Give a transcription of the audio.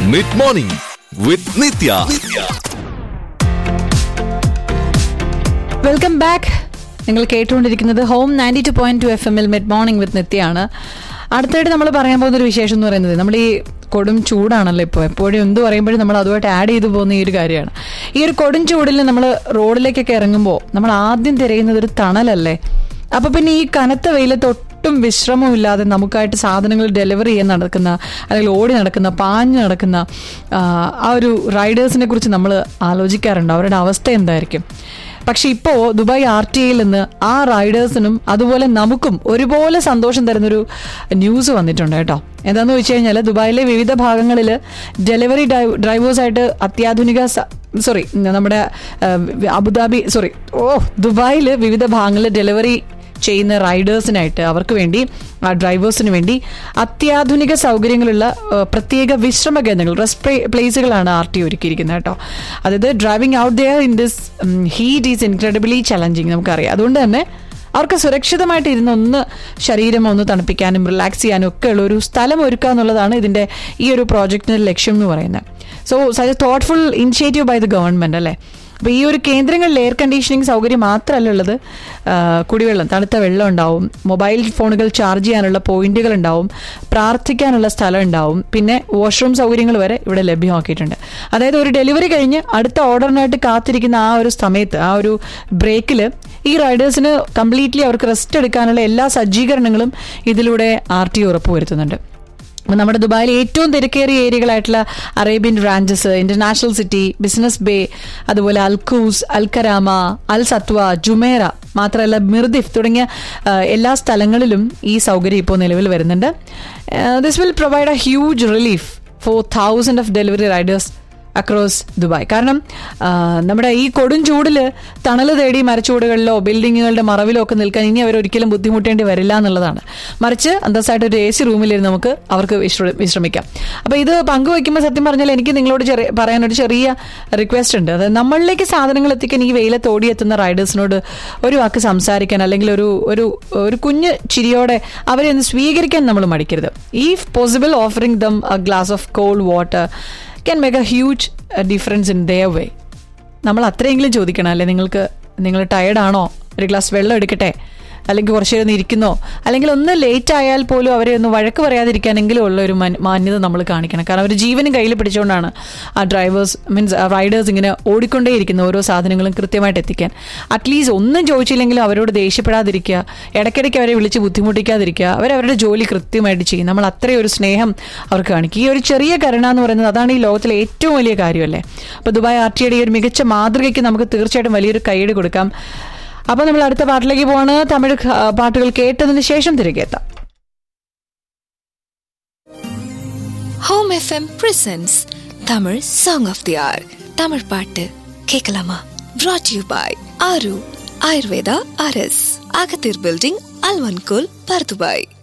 mid morning with Nithya welcome back നിങ്ങൾ കേട്ടുകൊണ്ടിരിക്കുന്നത് home ninety two point two F എമ്മിൽ mid morning with നിത്യാണ് അടുത്തായിട്ട് നമ്മൾ പറയാൻ പോകുന്ന ഒരു വിശേഷം എന്ന് പറയുന്നത് നമ്മൾ ഈ കൊടും ചൂടാണല്ലോ ഇപ്പോൾ എപ്പോഴും എന്ത് പറയുമ്പോഴും നമ്മൾ അതുമായിട്ട് ആഡ് ചെയ്തു പോകുന്ന ഈ ഒരു കാര്യമാണ് ഈ ഒരു കൊടും ചൂടിൽ നമ്മൾ റോഡിലേക്കൊക്കെ ഇറങ്ങുമ്പോൾ നമ്മൾ ആദ്യം തിരയുന്നത് ഒരു തണലല്ലേ അപ്പൊ പിന്നെ ഈ കനത്ത വെയിലത്ത് ഒട്ടും വിശ്രമമില്ലാതെ നമുക്കായിട്ട് സാധനങ്ങൾ ഡെലിവറി ചെയ്യാൻ നടക്കുന്ന അല്ലെങ്കിൽ ഓടി നടക്കുന്ന പാഞ്ഞ് നടക്കുന്ന ആ, ആ ഒരു റൈഡേഴ്സിനെ കുറിച്ച് നമ്മൾ ആലോചിക്കാറുണ്ട് അവരുടെ അവസ്ഥ എന്തായിരിക്കും പക്ഷെ ഇപ്പോ ദുബായ് ആർ ടി ഐയിൽ നിന്ന് ആ റൈഡേഴ്സിനും അതുപോലെ നമുക്കും ഒരുപോലെ സന്തോഷം തരുന്നൊരു ന്യൂസ് വന്നിട്ടുണ്ട് കേട്ടോ എന്താന്ന് വെച്ച് കഴിഞ്ഞാൽ ദുബായിലെ വിവിധ ഭാഗങ്ങളിൽ ഡെലിവറി ഡ്രൈവേഴ്സായിട്ട് അത്യാധുനിക സോറി നമ്മുടെ ആ, അബുദാബി സോറി ഓ ദുബായിൽ വിവിധ ഭാഗങ്ങളിൽ ഡെലിവറി ചെയ്യുന്ന റൈഡേഴ്സിനായിട്ട് അവർക്ക് വേണ്ടി ആ ഡ്രൈവേഴ്സിന് വേണ്ടി അത്യാധുനിക സൗകര്യങ്ങളുള്ള ആ, പ്രത്യേക വിശ്രമ കേന്ദ്രങ്ങൾ റെസ്റ്റ് പ്ലേസുകളാണ് ആർ ടി ഒരുക്കിയിരിക്കുന്നത് കേട്ടോ അതായത് driving out there in this heat is incredibly challenging നമുക്കറിയാം അതുകൊണ്ട് തന്നെ അവർക്ക് സുരക്ഷിതമായിട്ട് ഇരുന്ന് ഒന്ന് ശരീരം ഒന്ന് തണുപ്പിക്കാനും റിലാക്സ് ചെയ്യാനും ഒക്കെ ഉള്ള ഒരു സ്ഥലം ഒരുക്കുക എന്നുള്ളതാണ് ഇതിന്റെ ഈ ഒരു പ്രോജക്റ്റിന്റെ ലക്ഷ്യം എന്ന് പറയുന്നത് so such thoughtful initiative by the government അല്ലേ അപ്പോൾ ഈ ഒരു കേന്ദ്രങ്ങളിൽ എയർ കണ്ടീഷനിങ് സൗകര്യം മാത്രമല്ല ഉള്ളത് ആ, കുടിവെള്ളം തണുത്ത വെള്ളം ഉണ്ടാവും മൊബൈൽ ഫോണുകൾ ചാർജ് ചെയ്യാനുള്ള പോയിന്റുകൾ ഉണ്ടാവും പ്രാർത്ഥിക്കാനുള്ള സ്ഥലം ഉണ്ടാവും പിന്നെ വാഷ്റൂം സൗകര്യങ്ങൾ വരെ ഇവിടെ ലഭ്യമാക്കിയിട്ടുണ്ട് അതായത് ഒരു ഡെലിവറി കഴിഞ്ഞ് അടുത്ത ഓർഡറിനായിട്ട് കാത്തിരിക്കുന്ന ആ ഒരു സമയത്ത് ആ ഒരു ബ്രേക്കിൽ ഈ റൈഡേഴ്സിന് കംപ്ലീറ്റ്ലി അവർക്ക് റെസ്റ്റ് എടുക്കാനുള്ള എല്ലാ സജ്ജീകരണങ്ങളും ഇതിലൂടെ ആർ ടി ഉറപ്പുവരുത്തുന്നുണ്ട് അപ്പോൾ നമ്മുടെ ദുബായിലെ ഏറ്റവും തിരക്കേറിയ ഏരിയകളായിട്ടുള്ള Arabian Ranches International City Business Bay അതുപോലെ Al Quoz Al Karama Al Satwa Jumeirah മാത്രമല്ല മിർദിഫ് തുടങ്ങിയ ആ, എല്ലാ സ്ഥലങ്ങളിലും ഈ സൗകര്യം ഇപ്പോൾ നിലവിൽ വരുന്നുണ്ട് this will provide a huge relief for thousand of delivery riders across Dubai കാരണം ആ, നമ്മുടെ ഈ കൊടും ചൂടിൽ തണൽ തേടി മരച്ചൂടുകളിലോ ബിൽഡിങ്ങുകളുടെ മറവിലോ ഒക്കെ നിൽക്കാൻ ഇനി അവർ ഒരിക്കലും ബുദ്ധിമുട്ടേണ്ടി വരില്ല എന്നുള്ളതാണ് മറിച്ച് അന്തസ്സായിട്ട് ഒരു എ സി റൂമിലിരുന്ന് നമുക്ക് അവർക്ക് വിശ്ര- വിശ്രമിക്കാം അപ്പോൾ ഇത് പങ്കുവയ്ക്കുമ്പോൾ സത്യം പറഞ്ഞാൽ എനിക്ക് നിങ്ങളോട് ചെറിയ പറയാനൊരു ചെറിയ റിക്വസ്റ്റ് ഉണ്ട് അതായത് നമ്മളിലേക്ക് സാധനങ്ങൾ എത്തിക്കാൻ ഈ വെയിലത്ത് ഓടിയെത്തുന്ന റൈഡേഴ്സിനോട് ഒരു വാക്ക് സംസാരിക്കാൻ അല്ലെങ്കിൽ ഒരു ഒരു ഒരു കുഞ്ഞ് ചിരിയോടെ അവരെ ഒന്ന് സ്വീകരിക്കാൻ നമ്മൾ മടിക്കരുത് if possible offering them a glass of cold water can make a huge difference in their way നമ്മൾ അത്രയെങ്കിലും ചോദിക്കണം അല്ലെ നിങ്ങൾക്ക് നിങ്ങൾ ടയർഡാണോ ഒരു ഗ്ലാസ് വെള്ളം എടുക്കട്ടെ അല്ലെങ്കിൽ കുറച്ച് നേരം ഒന്ന് ഇരിക്കുന്നോ അല്ലെങ്കിൽ ഒന്ന് ലേറ്റ് ആയാൽ പോലും അവരെ ഒന്ന് വഴക്ക് പറയാതിരിക്കാനെങ്കിലും ഉള്ള ഒരു മൻ- മാന്യത നമ്മൾ കാണിക്കണം കാരണം അവർ ജീവനും കയ്യിൽ പിടിച്ചുകൊണ്ടാണ് ആ ഡ്രൈവേഴ്സ് മീൻസ് റൈഡേഴ്സ് ഇങ്ങനെ ഓടിക്കൊണ്ടേയിരിക്കുന്ന ഓരോ സാധനങ്ങളും കൃത്യമായിട്ട് എത്തിക്കാൻ അറ്റ്ലീസ്റ്റ് ഒന്നും ചോദിച്ചില്ലെങ്കിലും അവരോട് ദേഷ്യപ്പെടാതിരിക്കുക ഇടയ്ക്കിടയ്ക്ക് അവരെ വിളിച്ച് ബുദ്ധിമുട്ടിക്കാതിരിക്കുക അവരവരുടെ ജോലി കൃത്യമായിട്ട് ചെയ്യും നമ്മൾ അത്രയും ഒരു സ്നേഹം അവർക്ക് കാണിക്കും ഈ ഒരു ചെറിയ കരുണ എന്ന് പറയുന്നത് അതാണ് ഈ ലോകത്തിലെ ഏറ്റവും വലിയ കാര്യമല്ലേ അപ്പോൾ ദുബായ് ആർ ടിയുടെ ഈ ഒരു മികച്ച മാതൃകയ്ക്ക് നമുക്ക് തീർച്ചയായിട്ടും വലിയൊരു കൈയ്യടി കൊടുക്കാം അപ്പോൾ നമ്മൾ അടുത്ത പാട്ടിലേക്ക് പോവാണ് തമിഴ് ആ, പാട്ടുകൾ കേട്ടതിന് ശേഷം തിരികെ എത്താം home FM presents Tamil song of the hour Tamil பாட்டு கேட்கலாமா brought you by Aaru Ayurveda அரஸ் அகத்தீர் பில்டிங் அல்வன்கோல் பர்துபாய்